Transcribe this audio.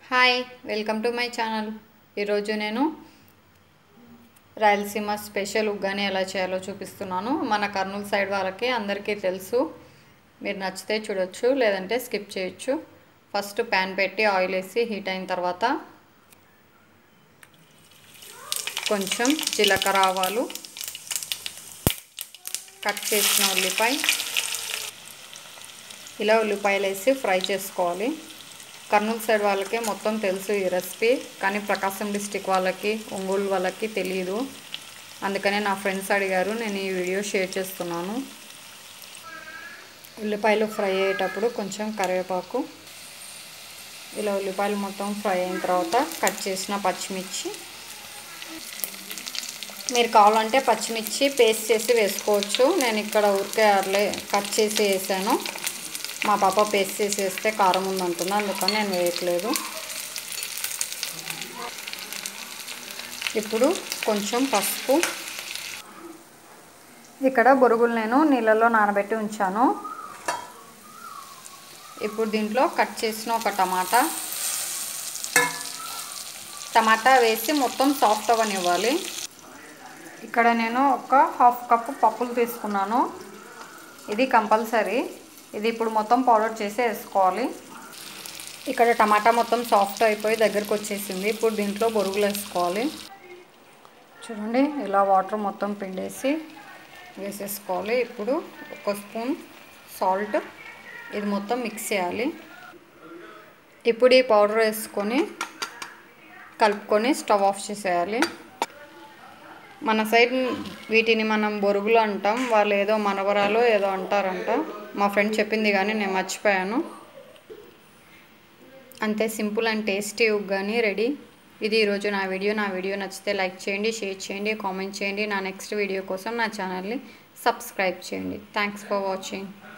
hi welcome to my channel ఈరోజు నేను Rayalaseema special uggani ఎలా చేయాలో చూపిస్తున్నాను మన కర్నూలు సైడ్ వాళ్ళకి అందరికీ తెలుసు మీరు నచ్చితే చూడొచ్చు లేదంటే స్కిప్ చేయొచ్చు ఫస్ట్ ప్యాన్ పెట్టి ఆయిల్ వేసి హీట్ అయిన తర్వాత కొంచెం జీలకర్ర ఆవాలు కట్ చేసిన ఉల్లిపాయ ఇలా ఉల్లిపాయలు వేసి ఫ్రై చేసుకోవాలి కర్నూలు సైడ్ వాళ్ళకి మొత్తం తెలుసు ఈ రెసిపీ కానీ ప్రకాశం డిస్టిక్ వాళ్ళకి ఒంగోలు వాళ్ళకి తెలియదు అందుకనే నా ఫ్రెండ్స్ అడిగారు నేను ఈ వీడియో షేర్ చేస్తున్నాను ఉల్లిపాయలు ఫ్రై అయ్యేటప్పుడు కొంచెం కరివేపాకు ఇలా ఉల్లిపాయలు మొత్తం ఫ్రై అయిన తర్వాత కట్ చేసిన పచ్చిమిర్చి మీరు కావాలంటే పచ్చిమిర్చి పేస్ట్ చేసి వేసుకోవచ్చు నేను ఇక్కడ ఊరికే అట్లే కట్ చేసి వేసాను మా పాప పేస్ట్ చేసి వేస్తే కారం ఉందంటుంది అందుకని నేను వేయట్లేదు ఇప్పుడు కొంచెం పసుపు ఇక్కడ బొరుగులు నేను నీళ్ళలో నానబెట్టి ఉంచాను ఇప్పుడు దీంట్లో కట్ చేసిన ఒక టమాటా టమాటా వేసి మొత్తం సాఫ్ట్ అవ్వనివ్వాలి ఇక్కడ నేను ఒక హాఫ్ కప్ పప్పులు తీసుకున్నాను ఇది కంపల్సరీ ఇది ఇప్పుడు మొత్తం పౌడర్ చేసి వేసుకోవాలి ఇక్కడ టమాటా మొత్తం సాఫ్ట్ అయిపోయి దగ్గరకు వచ్చేసింది ఇప్పుడు దీంట్లో బొరుగులు వేసుకోవాలి చూడండి ఇలా వాటర్ మొత్తం పిండేసి వేసేసుకోవాలి ఇప్పుడు ఒక స్పూన్ సాల్ట్ ఇది మొత్తం మిక్స్ చేయాలి ఇప్పుడు ఈ పౌడర్ వేసుకొని కలుపుకొని స్టవ్ ఆఫ్ చేసేయాలి మన సైడ్ వీటిని మనం బొరుగులు అంటాం వాళ్ళు ఏదో మనవరాలు ఏదో అంటారంట మా ఫ్రెండ్ చెప్పింది కానీ నేను మర్చిపోయాను అంతే సింపుల్ అండ్ టేస్టీ ఉగ్గాని రెడీ ఇది ఈరోజు నా వీడియో నా వీడియో నచ్చితే లైక్ చేయండి షేర్ చేయండి కామెంట్ చేయండి నా నెక్స్ట్ వీడియో కోసం నా ఛానల్ని సబ్స్క్రైబ్ చేయండి థ్యాంక్స్ ఫర్ వాచింగ్